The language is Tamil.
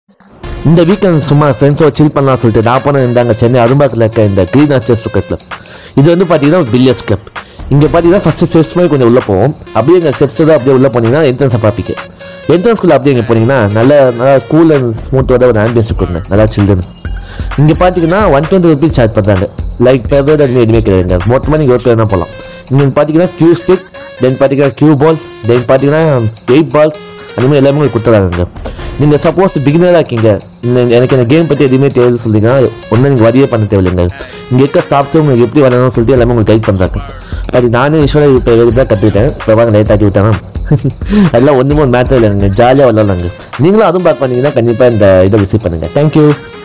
இந்த வீக்கெண்ட் சும்மா ஃப்ரெண்ட்ஸோட சில் பண்ணலாம் சொல்லிட்டு நான் போன இருந்தாங்க சென்னை அரும்பாக்கில் இருக்க இந்த க்ரீன் ஆர்ச்சர்ஸ் கிளப் இது வந்து பார்த்தீங்கன்னா ஒரு பில்லியர்ஸ் கிளப் இங்கே பார்த்தீங்கன்னா ஃபஸ்ட்டு ஸ்டெப்ஸ் மாதிரி கொஞ்சம் உள்ளே போவோம் அப்படியே இந்த ஸ்டெப்ஸ் தான் அப்படியே உள்ளே போனீங்கன்னா என்ட்ரன்ஸை பார்ப்பிக்கு என்ட்ரன்ஸ்குள்ளே அப்படியே இங்கே போனீங்கன்னா நல்ல நல்லா கூல் அண்ட் ஸ்மூத்தோட ஒரு ஆம்பியன்ஸ் இருக்குங்க நல்லா சில்லுன்னு இங்கே பார்த்தீங்கன்னா ஒன் டுவெண்ட்டி ருபீஸ் சார்ஜ் பண்ணுறாங்க லைக் பெவர் அது எதுவுமே கிடையாதுங்க மொத்தமாக நீங்கள் ஒரு பேர் தான் போகலாம் இங்கே பார்த்தீங்கன்னா கியூ ஸ்டிக் தென் பார்த்தீங்கன்னா கியூ பால் தென் பார்த்தீங்கன்னா எயிட் பால்ஸ் அந்த மாதிரி எல்லாமே உங்களுக்கு கொடுத்துறாங்க நீங்கள் சப்போஸ் பிகினராக இருக்கீங்க இந்த எனக்கு இந்த கேம் பற்றி எதுவுமே தேவைன்னு சொல்லிங்கன்னா ஒன்றும் நீங்கள் வரியே பண்ண தேவையில்லைங்க இங்கே இருக்க ஸ்டாஃப்ஸும் உங்களுக்கு எப்படி வரணும்னு சொல்லிட்டு எல்லாமே உங்களுக்கு கைட் பண்ணுறாங்க பட் நானே ஈஸ்வரா இப்போ தான் கற்றுக்கிட்டேன் இப்போ வாங்க லைட் ஆக்கி விட்டானா அதெல்லாம் ஒன்றுமே ஒரு மேட்டர் இல்லைங்க ஜாலியாக விளாட்லாங்க நீங்களும் அதுவும் பார்க்க பண்ணீங்கன்னா கண்டிப்பாக இந்த இதை விசிட் பண்ணுங்கள் தேங்க்யூ